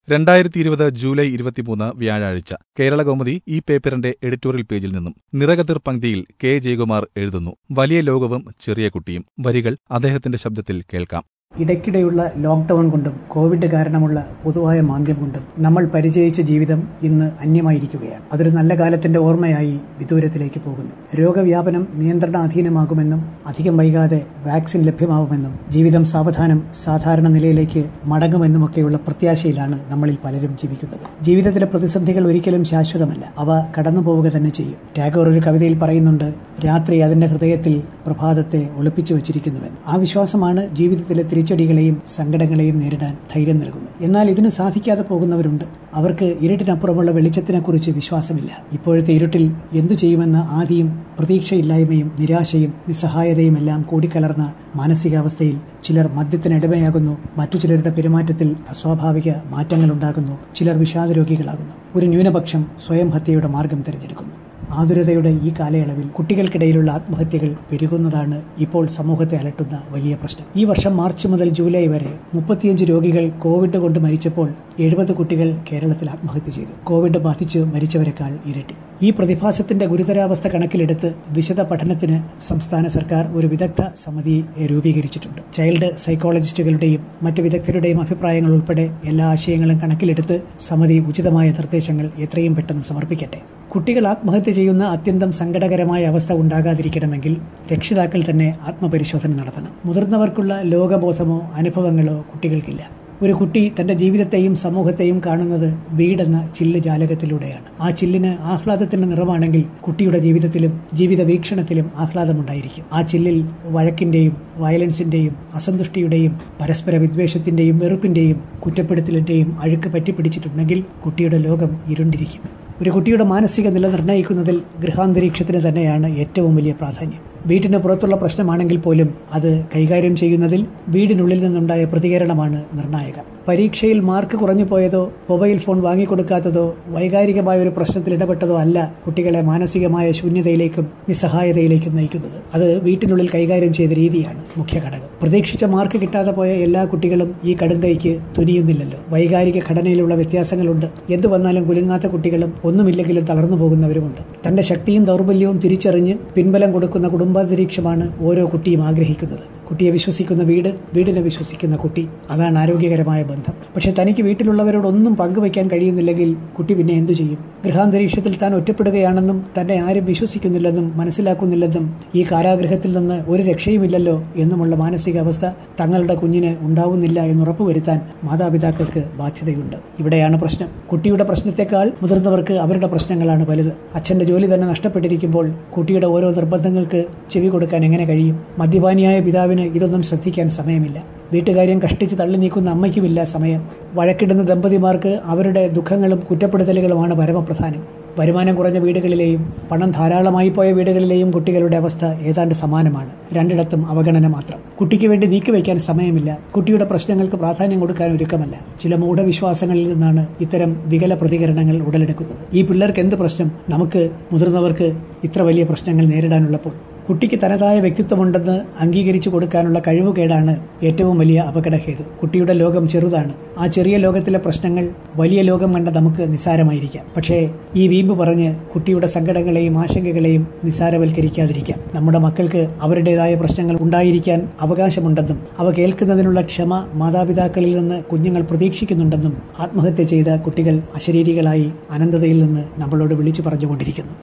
രണ്ടായിരത്തി ഇരുപത് ജൂലൈ ഇരുപത്തിമൂന്ന് വ്യാഴാഴ്ച കേരള കൗമുദി ഈ പേപ്പറിന്റെ എഡിറ്റോറിയൽ പേജിൽ നിന്നും നിറകതിർ പങ്ക്തിയിൽ കെ ജയകുമാർ എഴുതുന്നു വലിയ ലോകവും ചെറിയ കുട്ടിയും വരികൾ അദ്ദേഹത്തിന്റെ ശബ്ദത്തിൽ കേൾക്കാം ഇടയ്ക്കിടെയുള്ള ലോക്ക്ഡൌൺ കൊണ്ടും കോവിഡ് കാരണമുള്ള പൊതുവായ മാന്ദ്യം കൊണ്ടും നമ്മൾ പരിചയിച്ച ജീവിതം ഇന്ന് അന്യമായിരിക്കുകയാണ് അതൊരു നല്ല കാലത്തിന്റെ ഓർമ്മയായി വിദൂരത്തിലേക്ക് പോകുന്നു രോഗവ്യാപനം നിയന്ത്രണാധീനമാകുമെന്നും അധികം വൈകാതെ വാക്സിൻ ലഭ്യമാവുമെന്നും ജീവിതം സാവധാനം സാധാരണ നിലയിലേക്ക് മടങ്ങുമെന്നുമൊക്കെയുള്ള പ്രത്യാശയിലാണ് നമ്മളിൽ പലരും ജീവിക്കുന്നത് ജീവിതത്തിലെ പ്രതിസന്ധികൾ ഒരിക്കലും ശാശ്വതമല്ല അവ കടന്നു പോവുക തന്നെ ചെയ്യും ടാഗോർ ഒരു കവിതയിൽ പറയുന്നുണ്ട് രാത്രി അതിന്റെ ഹൃദയത്തിൽ പ്രഭാതത്തെ ഒളിപ്പിച്ചു വച്ചിരിക്കുന്നുവെന്ന് ആ വിശ്വാസമാണ് ജീവിതത്തിലെ തിരിച്ചടികളെയും സങ്കടങ്ങളെയും നേരിടാൻ ധൈര്യം നൽകുന്നത് എന്നാൽ ഇതിന് സാധിക്കാതെ പോകുന്നവരുണ്ട് അവർക്ക് ഇരുട്ടിനപ്പുറമുള്ള വെളിച്ചത്തിനെക്കുറിച്ച് വിശ്വാസമില്ല ഇപ്പോഴത്തെ ഇരുട്ടിൽ എന്തു ചെയ്യുമെന്ന ആദിയും പ്രതീക്ഷയില്ലായ്മയും നിരാശയും നിസ്സഹായതയും എല്ലാം കൂടിക്കലർന്ന മാനസികാവസ്ഥയിൽ ചിലർ മദ്യത്തിനടിമയാകുന്നു മറ്റു ചിലരുടെ പെരുമാറ്റത്തിൽ അസ്വാഭാവിക മാറ്റങ്ങളുണ്ടാകുന്നു ചിലർ വിഷാദരോഗികളാകുന്നു ഒരു ന്യൂനപക്ഷം സ്വയം ഹത്യയുടെ മാർഗം തിരഞ്ഞെടുക്കുന്നു ആതുരതയുടെ ഈ കാലയളവിൽ കുട്ടികൾക്കിടയിലുള്ള ആത്മഹത്യകൾ പെരുകുന്നതാണ് ഇപ്പോൾ സമൂഹത്തെ അലട്ടുന്ന വലിയ പ്രശ്നം ഈ വർഷം മാർച്ച് മുതൽ ജൂലൈ വരെ മുപ്പത്തിയഞ്ച് രോഗികൾ കോവിഡ് കൊണ്ട് മരിച്ചപ്പോൾ എഴുപത് കുട്ടികൾ കേരളത്തിൽ ആത്മഹത്യ ചെയ്തു കോവിഡ് ബാധിച്ച് മരിച്ചവരെക്കാൾ ഇരട്ടി ഈ പ്രതിഭാസത്തിന്റെ ഗുരുതരാവസ്ഥ കണക്കിലെടുത്ത് വിശദ പഠനത്തിന് സംസ്ഥാന സർക്കാർ ഒരു വിദഗ്ധ സമിതി രൂപീകരിച്ചിട്ടുണ്ട് ചൈൽഡ് സൈക്കോളജിസ്റ്റുകളുടെയും മറ്റ് വിദഗ്ധരുടെയും അഭിപ്രായങ്ങൾ ഉൾപ്പെടെ എല്ലാ ആശയങ്ങളും കണക്കിലെടുത്ത് സമിതി ഉചിതമായ നിർദ്ദേശങ്ങൾ എത്രയും പെട്ടെന്ന് സമർപ്പിക്കട്ടെ കുട്ടികൾ ആത്മഹത്യ ചെയ്യുന്ന അത്യന്തം സങ്കടകരമായ അവസ്ഥ ഉണ്ടാകാതിരിക്കണമെങ്കിൽ രക്ഷിതാക്കൾ തന്നെ ആത്മപരിശോധന നടത്തണം മുതിർന്നവർക്കുള്ള ലോകബോധമോ അനുഭവങ്ങളോ കുട്ടികൾക്കില്ല ഒരു കുട്ടി തന്റെ ജീവിതത്തെയും സമൂഹത്തെയും കാണുന്നത് വീടെന്ന ചില്ല് ജാലകത്തിലൂടെയാണ് ആ ചില്ലിന് ആഹ്ലാദത്തിന്റെ നിറമാണെങ്കിൽ കുട്ടിയുടെ ജീവിതത്തിലും ജീവിത വീക്ഷണത്തിലും ആഹ്ലാദമുണ്ടായിരിക്കും ആ ചില്ലിൽ വഴക്കിന്റെയും വയലൻസിന്റെയും അസന്തുഷ്ടിയുടെയും പരസ്പര വിദ്വേഷത്തിന്റെയും വെറുപ്പിന്റെയും കുറ്റപ്പെടുത്തലിന്റെയും അഴുക്ക് പറ്റിപ്പിടിച്ചിട്ടുണ്ടെങ്കിൽ കുട്ടിയുടെ ലോകം ഇരുണ്ടിരിക്കും ഒരു കുട്ടിയുടെ മാനസിക നില നിർണ്ണയിക്കുന്നതിൽ ഗൃഹാന്തരീക്ഷത്തിന് തന്നെയാണ് ഏറ്റവും വലിയ പ്രാധാന്യം വീട്ടിന് പുറത്തുള്ള പ്രശ്നമാണെങ്കിൽ പോലും അത് കൈകാര്യം ചെയ്യുന്നതിൽ വീടിനുള്ളിൽ നിന്നുണ്ടായ പ്രതികരണമാണ് നിർണായകം പരീക്ഷയിൽ മാർക്ക് കുറഞ്ഞു പോയതോ മൊബൈൽ ഫോൺ വാങ്ങിക്കൊടുക്കാത്തതോ വൈകാരികമായ ഒരു പ്രശ്നത്തിൽ ഇടപെട്ടതോ അല്ല കുട്ടികളെ മാനസികമായ ശൂന്യതയിലേക്കും നിസ്സഹായതയിലേക്കും നയിക്കുന്നത് അത് വീട്ടിനുള്ളിൽ കൈകാര്യം ചെയ്ത രീതിയാണ് മുഖ്യ ഘടകം പ്രതീക്ഷിച്ച മാർക്ക് കിട്ടാതെ പോയ എല്ലാ കുട്ടികളും ഈ കടുങ്കൈക്ക് തുനിയുന്നില്ലല്ലോ വൈകാരിക ഘടനയിലുള്ള വ്യത്യാസങ്ങളുണ്ട് എന്തു വന്നാലും കുലുങ്ങാത്ത കുട്ടികളും ഒന്നുമില്ലെങ്കിലും തളർന്നു പോകുന്നവരുമുണ്ട് തന്റെ ശക്തിയും ദൗർബല്യവും തിരിച്ചറിഞ്ഞ് പിൻബലം കൊടുക്കുന്ന കുടുംബാന്തരീക്ഷമാണ് ഓരോ കുട്ടിയും ആഗ്രഹിക്കുന്നത് കുട്ടിയെ വിശ്വസിക്കുന്ന വീട് വീടിനെ വിശ്വസിക്കുന്ന കുട്ടി അതാണ് ആരോഗ്യകരമായ ബന്ധം പക്ഷെ തനിക്ക് വീട്ടിലുള്ളവരോടൊന്നും പങ്കുവയ്ക്കാൻ കഴിയുന്നില്ലെങ്കിൽ കുട്ടി പിന്നെ എന്തു ചെയ്യും ഗൃഹാന്തരീക്ഷത്തിൽ താൻ ഒറ്റപ്പെടുകയാണെന്നും തന്നെ ആരും വിശ്വസിക്കുന്നില്ലെന്നും മനസ്സിലാക്കുന്നില്ലെന്നും ഈ കാരാഗൃഹത്തിൽ നിന്ന് ഒരു രക്ഷയുമില്ലല്ലോ എന്നുമുള്ള മാനസികാവസ്ഥ തങ്ങളുടെ കുഞ്ഞിന് ഉണ്ടാവുന്നില്ല എന്ന് ഉറപ്പുവരുത്താൻ മാതാപിതാക്കൾക്ക് ബാധ്യതയുണ്ട് ഇവിടെയാണ് പ്രശ്നം കുട്ടിയുടെ പ്രശ്നത്തെക്കാൾ മുതിർന്നവർക്ക് അവരുടെ പ്രശ്നങ്ങളാണ് വലുത് അച്ഛന്റെ ജോലി തന്നെ നഷ്ടപ്പെട്ടിരിക്കുമ്പോൾ കുട്ടിയുടെ ഓരോ നിർബന്ധങ്ങൾക്ക് ചെവി കൊടുക്കാൻ എങ്ങനെ കഴിയും മദ്യപാനിയായ പിതാവിന് ഇതൊന്നും ശ്രദ്ധിക്കാൻ സമയമില്ല വീട്ടുകാര്യം കഷ്ടിച്ച് തള്ളി നീക്കുന്ന അമ്മയ്ക്കുമില്ല സമയം വഴക്കിടുന്ന ദമ്പതിമാർക്ക് അവരുടെ ദുഃഖങ്ങളും കുറ്റപ്പെടുത്തലുകളുമാണ് പരമപ്രധാനം വരുമാനം കുറഞ്ഞ വീടുകളിലെയും പണം ധാരാളമായി പോയ വീടുകളിലെയും കുട്ടികളുടെ അവസ്ഥ ഏതാണ്ട് സമാനമാണ് രണ്ടിടത്തും അവഗണന മാത്രം കുട്ടിക്ക് വേണ്ടി നീക്കിവെക്കാൻ സമയമില്ല കുട്ടിയുടെ പ്രശ്നങ്ങൾക്ക് പ്രാധാന്യം കൊടുക്കാൻ ഒരുക്കമല്ല ചില മൂഢവിശ്വാസങ്ങളിൽ നിന്നാണ് ഇത്തരം വികല പ്രതികരണങ്ങൾ ഉടലെടുക്കുന്നത് ഈ പിള്ളേർക്ക് എന്ത് പ്രശ്നം നമുക്ക് മുതിർന്നവർക്ക് ഇത്ര വലിയ പ്രശ്നങ്ങൾ നേരിടാനുള്ളപ്പോൾ കുട്ടിക്ക് തനതായ വ്യക്തിത്വമുണ്ടെന്ന് അംഗീകരിച്ചു കൊടുക്കാനുള്ള കഴിവുകേടാണ് ഏറ്റവും വലിയ അപകടഹേതു കുട്ടിയുടെ ലോകം ചെറുതാണ് ആ ചെറിയ ലോകത്തിലെ പ്രശ്നങ്ങൾ വലിയ ലോകം കണ്ട നമുക്ക് നിസ്സാരമായിരിക്കാം പക്ഷേ ഈ വീമ്പ് പറഞ്ഞ് കുട്ടിയുടെ സങ്കടങ്ങളെയും ആശങ്കകളെയും നിസ്സാരവൽക്കരിക്കാതിരിക്കാം നമ്മുടെ മക്കൾക്ക് അവരുടേതായ പ്രശ്നങ്ങൾ ഉണ്ടായിരിക്കാൻ അവകാശമുണ്ടെന്നും അവ കേൾക്കുന്നതിനുള്ള ക്ഷമ മാതാപിതാക്കളിൽ നിന്ന് കുഞ്ഞുങ്ങൾ പ്രതീക്ഷിക്കുന്നുണ്ടെന്നും ആത്മഹത്യ ചെയ്ത കുട്ടികൾ അശരീരികളായി അനന്തതയിൽ നിന്ന് നമ്മളോട് വിളിച്ചു പറഞ്ഞുകൊണ്ടിരിക്കുന്നു